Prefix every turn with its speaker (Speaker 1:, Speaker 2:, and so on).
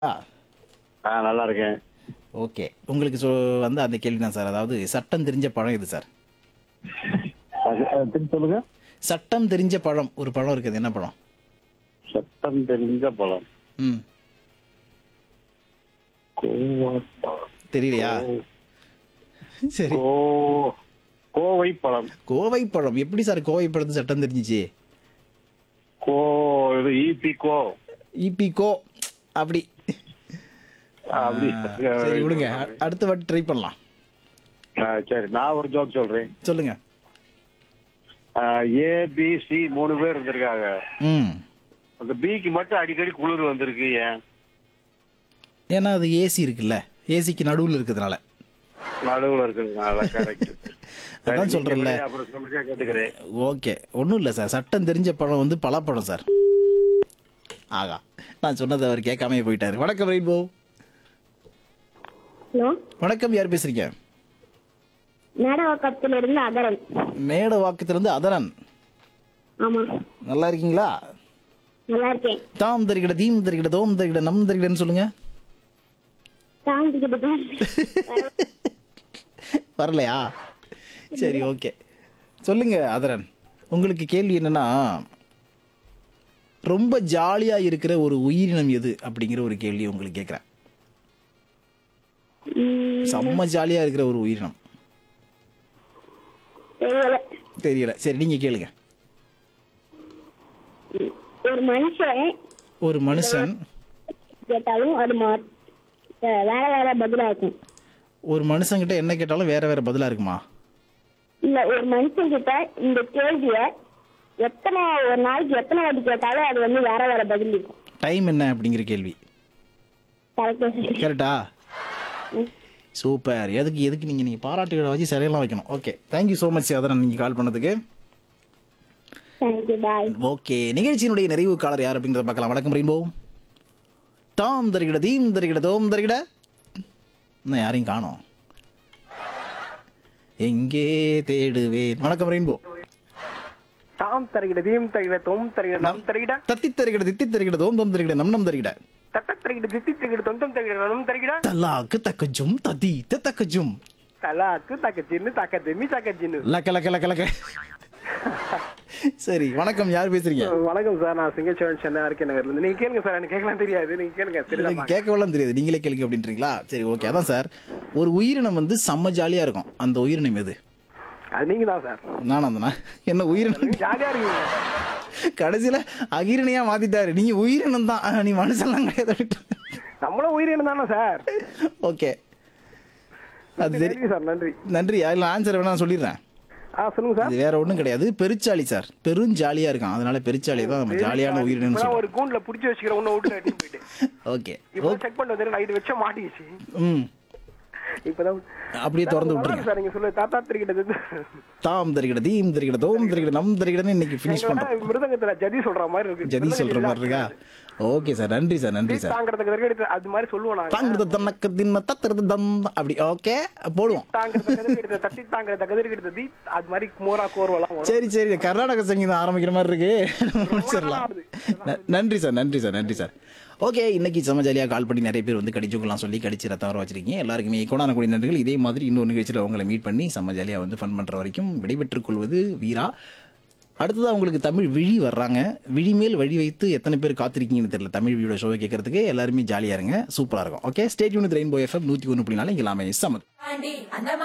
Speaker 1: ஆ
Speaker 2: ஆ நல்லா இருக்கேன்
Speaker 1: ஓகே உங்களுக்கு சொ வந்து அந்த கேள்வி தான் சார் அதாவது சட்டம் தெரிஞ்ச பழம் இது சார்
Speaker 2: அது- அது திருப்பி சொல்லுங்க
Speaker 1: சட்டம் தெரிஞ்ச பழம் ஒரு பழம் இருக்குது என்ன பழம்
Speaker 2: சட்டம் தெரிஞ்ச பழம்
Speaker 1: ம்
Speaker 2: கோவா பழம்.
Speaker 1: தெரியலையா சரி
Speaker 2: கோ கோவை பழம்
Speaker 1: கோவை பழம் எப்படி சார் கோவை பழத்து சட்டம் தெரிஞ்சிச்சு
Speaker 2: கோ இது ஈபி கோ
Speaker 1: இபி கோ அப்படி
Speaker 2: அப்படி
Speaker 1: சரி விடுங்க அ- அடுத்த வாட்டி ட்ரை பண்ணலாம்
Speaker 2: ஆ, சரி நான் ஒரு ஜோக் சொல்றேன்
Speaker 1: சொல்லுங்க
Speaker 2: ஏ பி சி மூணு பேர் இருந்திருக்காங்க
Speaker 1: ம்
Speaker 2: அந்த பிக்கு மட்டும் அடிக்கடி குளிர் வந்திருக்கு ஏன்
Speaker 1: ஏன்னா அது ஏசி இருக்குல்ல ஏசிக்கு நடுவில் இருக்கிறதுனால
Speaker 2: நடுவுல இருக்கிறதுனால கரெக்ட்
Speaker 1: அதான் சொல்றேன்ல.
Speaker 2: அப்புறம் சொல்லுங்க கேட்டுக்கிறேன்
Speaker 1: ஓகே ஒன்றும் இல்லை சார் சட்டம் தெரிஞ்ச பழம் வந்து பலாப்பழம் சார் ஆகா நான் சொன்னதை அவர் கேட்காம போயிட்டாரு வணக்கம் ரெயின்போ
Speaker 3: ஹலோ
Speaker 1: வணக்கம் யார் பேசுறீங்க
Speaker 3: மேடவாக்கத்துல இருந்து அகரன்
Speaker 1: மேட வாக்கத்திலிருந்து அதரன்
Speaker 3: ஆமா
Speaker 1: நல்லா இருக்கீங்களா
Speaker 3: நல்லா இருக்கேன்
Speaker 1: தாம் தரிகிட தீம் தரிகிட தோம் தரிகிட நம் தரிகிடன்னு சொல்லுங்க
Speaker 3: தாண்டிக்கிட்டு தான்
Speaker 1: வரலையா சரி ஓகே சொல்லுங்க அதரன் உங்களுக்கு கேள்வி என்னன்னா ரொம்ப ஜாலியா இருக்கிற ஒரு உயிரினம் எது அப்படிங்கிற ஒரு கேள்வி உங்களுக்கு கேட்குறேன்
Speaker 3: ம்,
Speaker 1: செம்ம ஜாலியா இருக்கிற ஒரு உயிரினம்
Speaker 3: தெரியல
Speaker 1: தெரியல சரி நீங்க கேளுங்க
Speaker 3: ஒரு மனுஷன்
Speaker 1: ஒரு மனுஷன்
Speaker 3: கேட்டாலும் அது மா அஹ் வேற வேற பதிலா இருக்கும்
Speaker 1: ஒரு மனுஷங்கிட்ட என்ன கேட்டாலும் வேற வேற பதிலா இருக்குமா
Speaker 3: இல்ல ஒரு மனுஷன் கிட்ட இந்த கேள்விய எத்தனை ஒரு நாளைக்கு எத்தனை வாட்டி கேட்டாலும் அது வந்து வேற வேற பதில் இருக்கும்
Speaker 1: டைம் என்ன அப்படிங்கிற கேள்வி
Speaker 3: கரெக்டா
Speaker 1: கரெக்டா சூப்பர் எதுக்கு எதுக்கு நீங்கள் நீங்கள் பாராட்டுகளை வச்சு சிலையெல்லாம் வைக்கணும் ஓகே தேங்க்யூ ஸோ மச் அதரன் நீங்கள் கால் பண்ணதுக்கு
Speaker 3: தேங்க்யூ பாய்
Speaker 1: ஓகே நிகழ்ச்சியினுடைய நிறைவு காலர் யார் அப்படிங்கிறத பார்க்கலாம் வணக்கம் ரெயின்போ தாம் தருகிட தீம் தருகிட தோம் தருகிட இன்னும் யாரையும் காணோம் எங்கே தேடுவேன் வணக்கம் ரெயின்போ
Speaker 4: தாம் தருகிட தீம் தருகிட தோம் தருகிட நம் தருகிட
Speaker 1: தத்தி தருகிட தித்தி தருகிட தோம் தோம் தருகிட நம் நம் தருகிட
Speaker 4: தத்த தருகிட தித்தி தருகிட தொந்தம் தருகிட நம் தருகிட
Speaker 1: தல்லாக்கு தக்கஜும் ததி தக்கஜும்
Speaker 4: தலாக்கு தக்க சின்னு தக்க திம்மி தக்க சின்னு
Speaker 1: லக்க லக்க லக்க லக்க சரி வணக்கம் யார் பேசுறீங்க
Speaker 4: வணக்கம் சார் நான் சிங்கச்சோழன் சென்னை இருக்கேன் நகர்ல இருந்து நீங்க கேளுங்க சார் எனக்கு கேட்கலாம் தெரியாது நீங்க கேளுங்க
Speaker 1: எனக்கு
Speaker 4: தெரியுதா
Speaker 1: கேட்கவெல்லாம் தெரியாது நீங்களே கேளுங்க அப்படின்றீங்களா சரி ஓகே அதான் சார் ஒரு உயிரினம் வந்து செம்ம ஜாலியா இருக்கும் அந்த உயிரினம் எது
Speaker 4: அது நீங்க தான் சார்
Speaker 1: நானா தானா என்ன உயிரினம்
Speaker 4: ஜாலியா இருக்கீங்க
Speaker 1: கடைசியில அகிரணையா மாத்திட்டாரு நீங்க உயிரினம் தான் ஆனா, நீ மனுஷன்லாம் கிடையாது
Speaker 4: நம்மளும் உயிரினம் தானே சார்
Speaker 1: ஓகே அது சரி
Speaker 4: நன்றி சார் நன்றி
Speaker 1: நன்றி அதில் ஆன்சர் வேணா நான் சொல்லிடுறேன்
Speaker 4: ஆ சொல்லுங்க சார்
Speaker 1: அது வேற ஒண்ணும் கிடையாது பெருச்சாளி சார் பெரும் ஜாலியா இருக்கான் அதனால பெருச்சாளி தான் நம்ம ஜாலியான உயிரினம்னு
Speaker 4: இப்பதான்
Speaker 1: சொல்றோம்
Speaker 4: ஒரு கூண்டுல புடிச்சு வச்சுக்கிற உன்ன விட்டு அடி போயிட்டு
Speaker 1: ஓகே
Speaker 4: இப்போ செக் பண்ணிட்டு வந்து நைட் வச்ச மாட்டிக்கிச்சு
Speaker 1: ம்
Speaker 4: இப்பதான்
Speaker 1: அப்படியே திறந்து
Speaker 4: நல்லா
Speaker 1: விட்டுருங்க
Speaker 4: இருக்கு சார் நீங்க சொல்லு தாத்தா தருகிட்ட
Speaker 1: தாம் தருகிட தீம் தருகிட தோம் தருகிட நம் தருகிடன்னு இன்னைக்கு ஃபினிஷ் பண்றோம்
Speaker 4: மிருதங்கத்துல ஜதி சொல்ற மாதிரி இருக்கு
Speaker 1: ஜதி சொல்ற மாதிரி இருக்கா ஓகே சார் நன்றி சார் நன்றி சார்
Speaker 4: தாங்கிறதுக்கு தருகிட்ட அது மாதிரி சொல்லுவோம் நாங்க
Speaker 1: தாங்கிறது தன்னக்க தின்ம தத்துறது தம் அப்படி ஓகே போடுவோம்
Speaker 4: தாங்கிறத கதிர்கிட்ட தட்டி தாங்கிறத கதிர்கிட்ட தீ அது மாதிரி மோரா கோர்வெல்லாம் வரும்
Speaker 1: சரி சரி கர்நாடக சங்கீதம் ஆரம்பிக்கிற மாதிரி இருக்கு முடிச்சிடலாம் ந- நன்றி சார் நன்றி சார் நன்றி சார் ஓகே இன்னைக்கு செம ஜாலியாக கால் பண்ணி நிறைய பேர் வந்து கடிச்சுக்கலாம் சொல்லி கடிச்சு ரத்தம் வர வச்சிருக்கீங்க எல்லாருக்குமே கோடான கூடிய நன்றிகள் இதே மாதிரி இன்னொரு நிகழ்ச்சியில் உங்களை மீட் பண்ணி செம்ம ஜாலியாக வந்து ஃபன் பண்ணுற வரைக்கும் விடைபெற்றுக் கொள்வது வீரா அடுத்ததாக உங்களுக்கு தமிழ் விழி வர்றாங்க விழி மேல் வழி வைத்து எத்தனை பேர் காத்திருக்கீங்கன்னு தெரியல தமிழ் விழியோட ஷோவை கேட்கறதுக்கு எல்லாருமே ஜாலியாக இருங்க சூப்பராக இருக்கும் okay state unit Rainbow FM நூற்றி ஒன்று புள்ளி நாலு இங்கே எல்லாமே சமத்